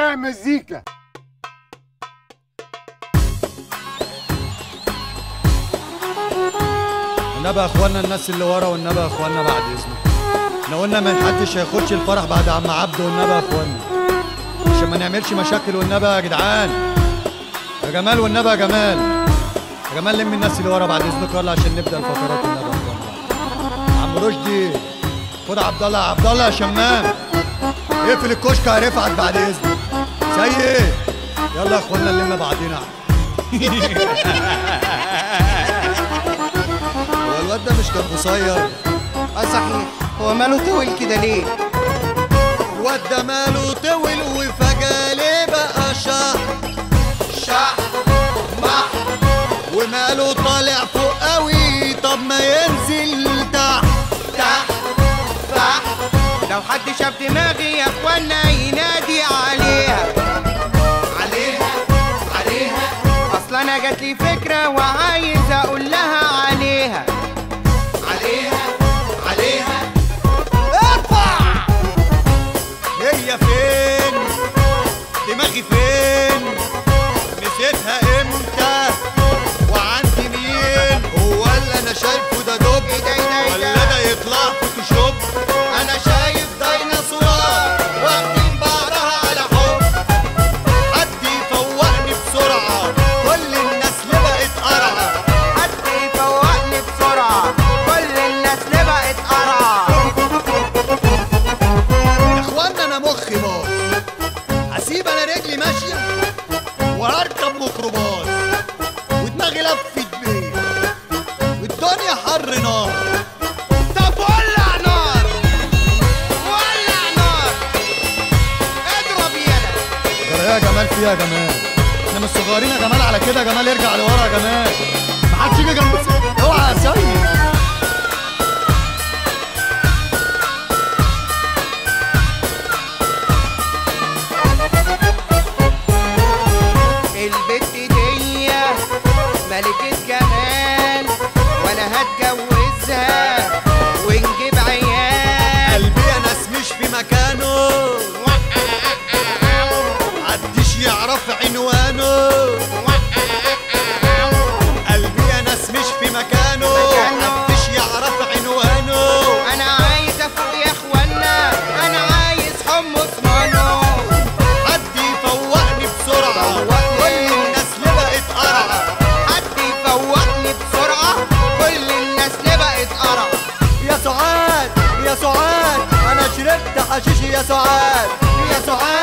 فاهم مزيكا والنبي يا اخوانا الناس اللي ورا والنبي يا اخوانا بعد اذنك احنا قلنا ما حدش هياخدش الفرح بعد عم عبده والنبي يا اخوانا عشان ما نعملش مشاكل والنبي يا جدعان يا جمال والنبي يا جمال يا جمال لم الناس اللي ورا بعد اذنك يلا عشان نبدا الفقرات والنبي يا اخوانا عم رشدي خد عبد الله عبد الله يا شمام اقفل الكشك يا رفعت بعد اذنك سيد يلا يا اخوانا نلم بعضينا هو الواد ده مش كان قصير اه صحيح هو ماله طول كده ليه الواد ده ماله طول وفجأة ليه بقى شح شح مح وماله طالع فوق قوي طب ما ينزل تحت تحت تحت لو حد شاف دماغي يا اخوانا ينادي عليها عليها عليها اصل انا جات لي فكره وعايز اقول لها عليها عليها عليها ارفع هي فين دماغي فين نسيتها امتى وعندي مين هو اللي انا شايفه ده دب إيه ده، إيه ده، إيه ولا ده؟ ده يطلع فوتوشوب انا شايف ديناصورات واخدين بعضها على حب حد يفوقني بسرعه كل الناس اللي بقت قرعه حد يفوقني بسرعه كل الناس اللي بقت قرعه يا اخوانا انا مخي باظ هسيب انا رجلي ماشيه وهركب ميكروباص ودماغي لفت بيه والدنيا حر نار طب ولع نار ولع نار اضرب يلا جرى يا جمال فيها يا جمال احنا مش صغيرين يا جمال على كده يا جمال ارجع لورا يا جمال محدش يجي جنب الس- اوعى يا سيد البت دي ملكة جمال وانا هتجوزها ونجيب عيال قلبي يا ناس مش في مكانه محدش يعرف عنوانه قلبي يا ناس مش في مكانه مكانه. محدش يعرف عنوانه انا عايز افوق يا اخوانا انا عايز حمص مانو حد يفوقني بسرعة فوقني. كل الناس اللي بقت قرعة حد يفوقني بسرعة كل الناس اللي بقت قرع يا سعاد يا سعاد انا شربت حشيش يا سعاد يا سعاد